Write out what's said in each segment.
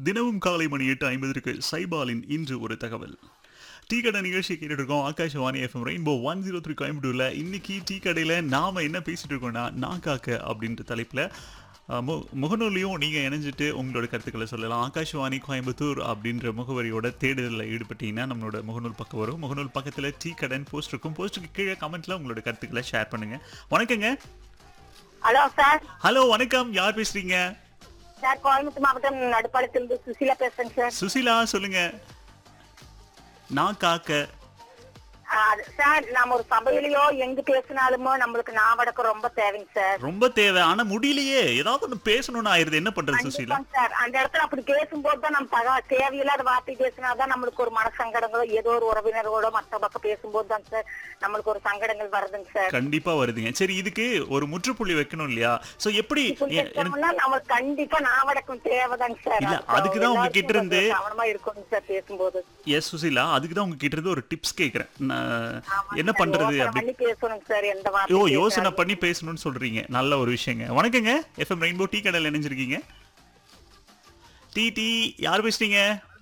தினமும் காலை மணி எட்டு ஐம்பதற்கு சைபாலின் இன்று ஒரு தகவல் டீ கடை நிகழ்ச்சி கேட்டுட்டு இருக்கோம் Akashvani FM Rainbow one zero three கோயம்புத்தூர்ல இன்னைக்கு டீ கடையில் நாம என்ன பேசிட்டு இருக்கோம்னா நாக்காக்க அப்படின்ற தலைப்பில் முகநூலையும் நீங்கள் இணைஞ்சிட்டு உங்களோட கருத்துக்களை சொல்லலாம் ஆகாஷவாணி கோயம்புத்தூர் அப்படின்ற முகவரியோட தேடுதலில் ஈடுபட்டீங்கன்னா நம்மளோட முகநூல் பக்கம் வரும் முகநூல் பக்கத்தில் டீ கடன் போஸ்ட் இருக்கும் போஸ்ட்டுக்கு கீழே கமெண்ட்ல உங்களோட கருத்துக்களை ஷேர் பண்ணுங்க வணக்கங்க ஹலோ சார் ஹலோ வணக்கம் யார் பேசுறீங்க சார் கோயம்புத்தூர் மாவட்டம் நடுப்பாளத்திலிருந்து சுசீலா பேசுறேங்க சார் சுசிலா சொல்லுங்க நான் காக்க ஆ, அது- சார் நாம ஒரு சபையிலயோ எங்க பேசினாலுமோ நம்மளுக்கு நாவடக்கம் ரொம்ப தேவைங்க சார் ரொம்ப தேவை ஆனா முடியலையே ஏதாவது ஒண்ணு பேசணும்னு ஆயிருது என்ன பண்றது சுசிலா கண்டிப்பாங்க சார் அந்த இடத்துல அப்படி பேசும்போது தான் நம்ம தக தேவையில்லாத வார்த்தை பேசினாதான் நம்மளுக்கு ஒரு மனசங்கடங்களோ ஏதோ ஒரு உறவினர்களோட மத்த பக்கம் பேசும்போது தான் சார் நம்மளுக்கு ஒரு சங்கடங்கள் வருதுங்க சார் கண்டிப்பா வருதுங்க சரி இதுக்கு ஒரு முற்றுப்புள்ளி வைக்கணும் இல்லையா சோ எப்படி இப்படி எ- எனக்கு பேசணும்னா நம்மளுக்கு கண்டிப்பா நாவடக்கம் தேவைதாங்க சார் இல்ல, அது அதுக்குதான் உங்க கிட்ட எல்லாருக்கும் இருந்து- கொஞ்சம் கவனமா இருக்கணும் சார் பேசும்போது எஸ் சுசிலா அதுக்கு தான் உங்ககிட்ட இருந்து ஒரு டிப்ஸ் கேக்குறேன் நான் ஆமாங்க என்ன சார், பண்றது யோசனை அப்படி பண்ணி பேசணுங்க சார் எந்த ஓ வார்த்தை யோசனை பேசாலும். பண்ணி பேசணும்னு சொல்றீங்க நல்ல ஒரு விஷயங்க வணக்கங்க எஃப்எம் ரெயின்போ டீ கடையில் இணைஞ்சிருக்கீங்க டீ டீ யார் பேசுறீங்க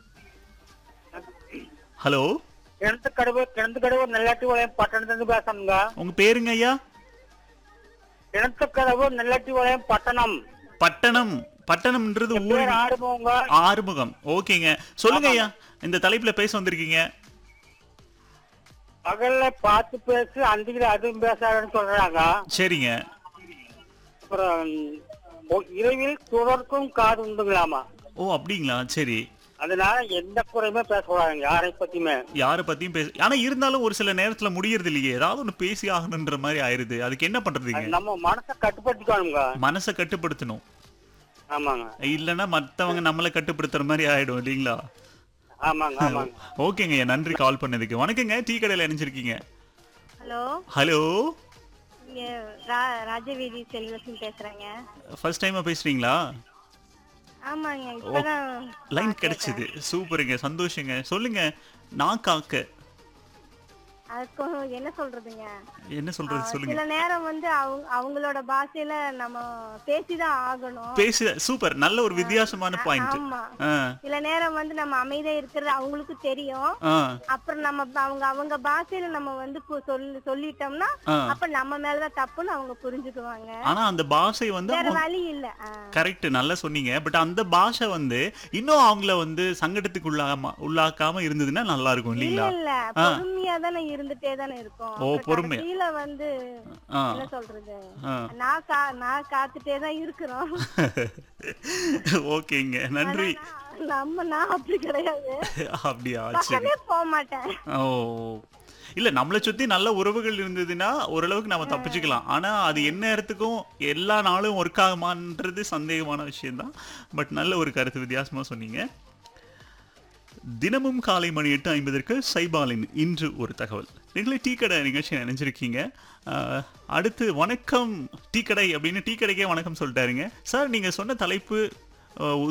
ஹலோ கிணத்து கடவு கிணத்து கடவு நெல்லாட்டி வளையம் பட்டணத்துல பேசணுங்க உங்க பேருங்க ஐயா கிணத்து கடவு நெல்லாட்டி வளையம் பட்டணம் பட்டணம் பட்டணம்ன்றது ஊர் பேர் ஆடுமோங்க ஆறுமுகம் ஓகேங்க சொல்லுங்க ஐயா இந்த தலைப்புல பேச வந்திருக்கீங்க பகல்ல பார்த்து பேசு அந்தியில அதுவும் பேசாதுன்னு சொல்றாங்க சரிங்க அப்புறம் ஒ- இரவில் தொடர்க்கும் காது உண்டுங்களாமா ஓ அப்படிங்களா சரி அதனால எந்த குறையுமே பேசக்கூடாதுங்க யாரை பத்தியுமே யாரை பத்தியும் பேச ஆனா இருந்தாலும் ஒரு சில நேரத்துல முடியறது இல்லையே ஏதாவது ஒண்ணு பேசி ஆகணுன்ற மாதிரி ஆயிருது அதுக்கு என்ன பண்றதுங்க அது நம்ம மனசை கட்டுப்படுத்திக்கணுங்க மனசை கட்டுப்படுத்தணும் ஆமாங்க இல்லைன்னா மத்தவங்க நம்மளை கட்டுப்படுத்துற மாதிரி ஆயிடும் இல்லைங்களா ஆமாங்க ஆமாங்க ஓகேங்க ஐயா நன்றி கால் பண்ணதுக்கு வணக்கங்க டீ கடையில் இணைஞ்சிருக்கீங்க ஹலோ ஹலோ இங்க ரா- ராஜவீதி செல்வரசன் பேசுறேங்க ஃபர்ஸ்ட் டைமா பேசுறீங்களா ஆமாங்க இப்பதான் லைன் கிடைச்சது சூப்பருங்க சந்தோஷங்க சொல்லுங்க நான் காக்க அதுக்கு என்ன சொல்றதுங்க என்ன சொல்றது சொல்லுங்க சில நேரம் வந்து அவங்க அவங்களோட பாஷையில நம்ம பேசிதான் ஆகணும் பேசு சூப்பர் நல்ல ஒரு வித்தியாசமான பாயிண்ட் ஆமா ஆ சில நேரம் வந்து நம்ம அமைதியா இருக்கிறது அவங்களுக்கு தெரியும் ஆ அப்புறம் நம்ம அவங்க அவங்க பாஷையில நம்ம வந்து கு- சொல்லி சொல்லிட்டோம்னா ஆ. அப்ப நம்ம மேலதான் தப்புன்னு அவங்க புரிஞ்சுக்குவாங்க ஆனா அந்த பாஷை வந்து வேற வழி இல்ல ஆ. கரெக்ட் நல்லா சொன்னீங்க பட் அந்த பாஷை வந்து இன்னும் அவங்கள வந்து சங்கடத்துக்கு உள்ளாம உள்ளாக்காம இருந்ததுன்னா நல்லா இருக்கும் இல்ல இல்லீங்களா இல்ல பொறுமையா தானே இருந்துட்டே தானே இருக்கும் ஓ, அப்புறம் பொறுமையா. கடைசியில வந்து ஆ என்ன சொல்றது ஆ நான் கா நான் காத்துட்டே தான் இருக்கிறோம் ஓகேங்க நன்றி ஆனா, நம்ம நான் அப்படி கிடையாது அப்படியா சரி பக்கமே போக மாட்டேன் ஓ இல்ல நம்மளை சுத்தி நல்ல உறவுகள் இருந்ததுன்னா ஓரளவுக்கு நம்ம தப்பிச்சுக்கலாம் ஆனா அது என்ன நேரத்துக்கும் எல்லா நாளும் ஒர்க் ஆகுமான்றது சந்தேகமான விஷயம்தான் பட் நல்ல ஒரு கருத்து வித்தியாசமா சொன்னீங்க தினமும் காலை மணி எட்டு ஐம்பதற்கு சைபாலின் இன்று ஒரு தகவல் நீங்களே டீ கடை நிகழ்ச்சி நினைச்சிருக்கீங்க ஆஹ், அடுத்து வணக்கம் டீ கடை அப்படின்னு டீ கடைக்கே வணக்கம் சொல்லிட்டாருங்க சார் நீங்க சொன்ன தலைப்பு ஆஹ்,